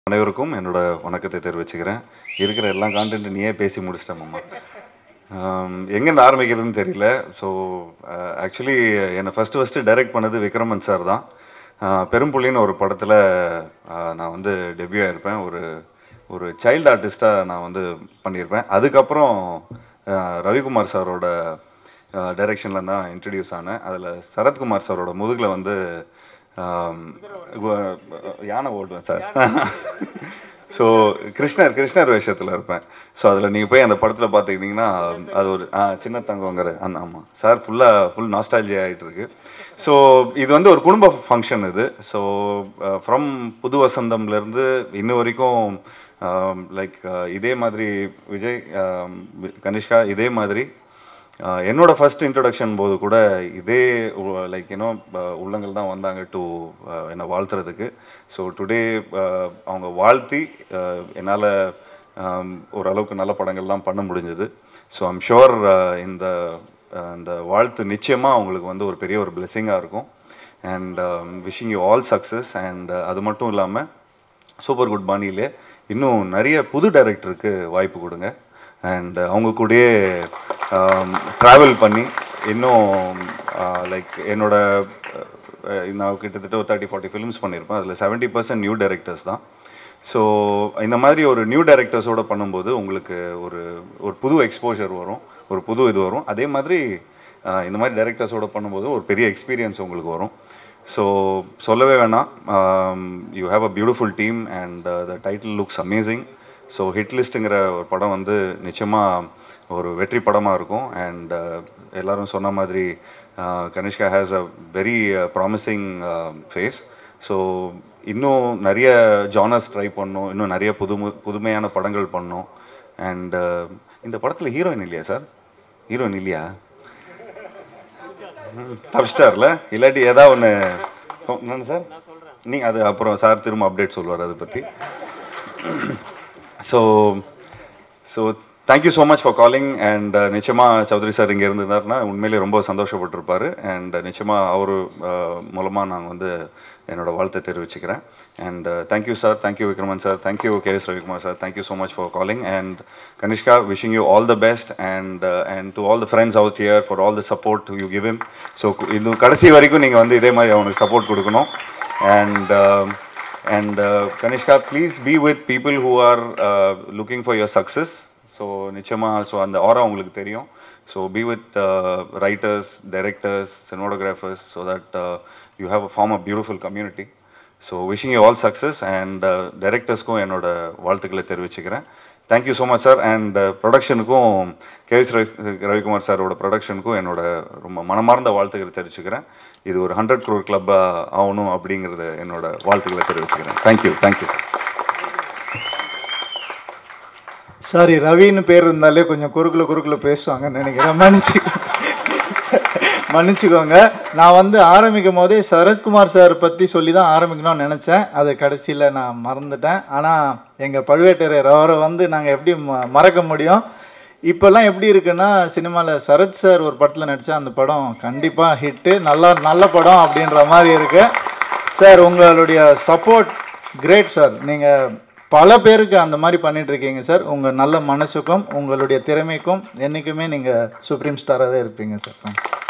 அனைவருக்கும் என்னோட வணக்கத்தை தெரிவிச்சுக்கிறேன் இருக்கிற எல்லா கான்டென்ட் நீயே பேசி முடிச்சிட்டேன் மாமா எங்கேருந்து ஆரம்பிக்கிறதுன்னு தெரியல ஸோ ஆக்சுவலி என்னை ஃபஸ்ட்டு ஃபஸ்ட்டு டைரக்ட் பண்ணது விக்ரமன் சார் தான் அஹ், பெரும்புள்ளின்னு ஒரு படத்தில் நான் வந்து டெபியூ ஆயிருப்பேன் ஒரு ஒரு சைல்டு ஆர்டிஸ்ட்டாக நான் வந்து பண்ணியிருப்பேன் அதுக்கப்புறம் அஹ், ரவிக்குமார் சாரோட டைரெக்ஷனில் தான் இன்ட்ரடியூஸ் ஆனேன் அதில் சரத்குமார் சாரோட முதுகில் வந்து ஆம், கு- யானை ஓட்டுவேன் சார் ஸோ கிருஷ்ணர் கிருஷ்ணர் வேஷத்தில் இருப்பேன் ஸோ அதில் நீங்கள் போய் அந்த படத்தில் பார்த்துக்கிட்டிங்கன்னா அது ஒரு ஆ சின்ன தங்கங்கிற அந்த ஆமாம் சார் ஃபுல்லாக ஃபுல் நாஸ்டாலஜி ஆகிட்டு இருக்கு ஸோ இது வந்து ஒரு குடும்ப ஃபங்க்ஷன் இது ஸோ ஃப்ரம் புது வசந்தம்லேருந்து இன்ன வரைக்கும் லைக் இதே மாதிரி விஜய் ஆம், கனிஷ்கா இதே மாதிரி ஆஹ் என்னோட ஃபர்ஸ்ட் இன்ட்ரடக்ஷன் போது கூட இதே லைக் யூனோ உள்ளங்கள் தான் வந்தாங்க டு என்னை வாழ்த்துறதுக்கு ஸோ டுடே அவங்க வாழ்த்தி என்னால் ஓரளவுக்கு நல்ல படங்கள்லாம் பண்ண முடிஞ்சது ஸோ ஐம் ஷுவர் இந்த ஆஹ் இந்த வாழ்த்து நிச்சயமாக அவங்களுக்கு வந்து ஒரு பெரிய ஒரு பிளெஸிங்காக இருக்கும் and wishing you all success and அது மட்டும் இல்லாமல் சூப்பர் குட் பாணியிலே இன்னும் நிறைய புது டைரக்டருக்கு வாய்ப்பு கொடுங்க அண்ட் அவங்க கூடயே ட்ராவல் பண்ணி இன்னும் லைக் என்னோட அஹ், நான் கிட்டத்தட்ட ஒரு தேர்ட்டி ஃபார்ட்டி ஃபிலிம்ஸ் பண்ணியிருப்பேன் அதில் செவன்ட்டி பர்சன்ட் நியூ டைரக்டர்ஸ் தான் ஸோ இந்த மாதிரி ஒரு நியூ டைரக்டர்ஸோட பண்ணும்போது உங்களுக்கு ஒரு ஒரு புது எக்ஸ்போஷர் வரும் ஒரு புது இது வரும் அதே மாதிரி அஹ், இந்த மாதிரி டைரக்டர்ஸோட பண்ணும்போது ஒரு பெரிய எக்ஸ்பீரியன்ஸ் உங்களுக்கு வரும் ஸோ சொல்லவே வேணாம் you have a beautiful team and the title looks amazing so hit லிஸ்ட்டுங்கிற ஒரு படம் வந்து நிச்சயமாக ஒரு வெற்றி படமாக இருக்கும் அண்ட் எல்லாரும் சொன்ன மாதிரி Kanishka has a very promising face so இன்னும் நிறைய ஜானர்ஸ் ட்ரை பண்ணணும் இன்னும் நிறைய புது புதுமையான படங்கள் பண்ணணும் அண்ட் இந்த படத்தில் ஹீரோயின் இல்லையா சார் ஹீரோயின் இல்லையா தப்பிச்சிட்டார்ல இல்லாட்டி ஏதாவது ஒன்று என்னன்னு சார் நீங்கள் அது அப்புறம் சார் திரும்ப அப்டேட் சொல்லுவார் அதை பற்றி so so thank you so much for calling and நிச்சயமாக சௌத்ரி சார் இங்கே இருந்திருந்தாருன்னா உண்மையிலேயே ரொம்ப சந்தோஷப்பட்டிருப்பாரு அண்ட் நிச்சயமாக அவர் மூலமாக நான் வந்து என்னோட வாழ்த்தை தெரிவிச்சுக்கிறேன் and thank you sir thank you Vikraman sir thank you K S Ravikumar sir thank you so much for calling and Kanishka wishing you all the best and and to all the friends out here for all the support you give him so இது கடைசி வரைக்கும் நீங்கள் வந்து இதே மாதிரி அவனுக்கு support கொடுக்கணும் and and uh, Kanishka, please be with people who are uh, looking for your success. So நிச்சயமாக ஸோ அந்த ஆரா உங்களுக்கு தெரியும் so be with writers directors cinematographers so that you have a form a beautiful community so wishing you all success and டைரக்டர்ஸ்க்கும் என்னோட வாழ்த்துக்களை தெரிவிச்சுக்கிறேன் thank you so much sir and ப்ரொடக்ஷனுக்கும் KS Ravi Ravikumar சாரோட ப்ரொடக்ஷனுக்கும் என்னோட ரொம்ப மனமார்ந்த வாழ்த்துக்களை தெரிவிச்சுக்கிறேன் இது ஒரு ஹண்ட்ரட் க்ரோர் கிளப்பாக ஆகணும் அப்படிங்கிறத என்னோட வாழ்த்துக்களை தெரிவிச்சுக்கிறேன் தேங்க்யூ தேங்க்யூ சாரி ரவின்னு பேர் இருந்தாலே கொஞ்சம் குறுக்குல குறுக்குல பேசுவாங்கன்னு நினைக்கிறேன் மன்னிச்சுக்கோ மன்னிச்சுக்கோங்க நான் வந்து ஆரம்பிக்கும் போதே சரத்குமார் சார் பற்றி சொல்லி தான் ஆரம்பிக்கணும்னு நினச்சேன் அது கடைசியில் நான் மறந்துட்டேன் ஆனால் எங்கள் பழுவேட்டரையர் அவரை வந்து நாங்கள் எப்படி ம மறக்க முடியும் இப்போல்லாம் எப்படி இருக்குன்னா சினிமாவில் சரத் சார் ஒரு படத்தில் நடித்தா அந்த படம் கண்டிப்பாக ஹிட்டு நல்லா நல்ல படம் அப்படின்ற மாதிரி இருக்கு சார் உங்களுடைய சப்போர்ட் கிரேட் சார் நீங்கள் பல பேருக்கு அந்த மாதிரி பண்ணிட்டு இருக்கீங்க சார் உங்கள் நல்ல மனசுக்கும் உங்களுடைய திறமைக்கும் என்றைக்குமே நீங்கள் சுப்ரீம் ஸ்டாராகவே இருப்பீங்க சார்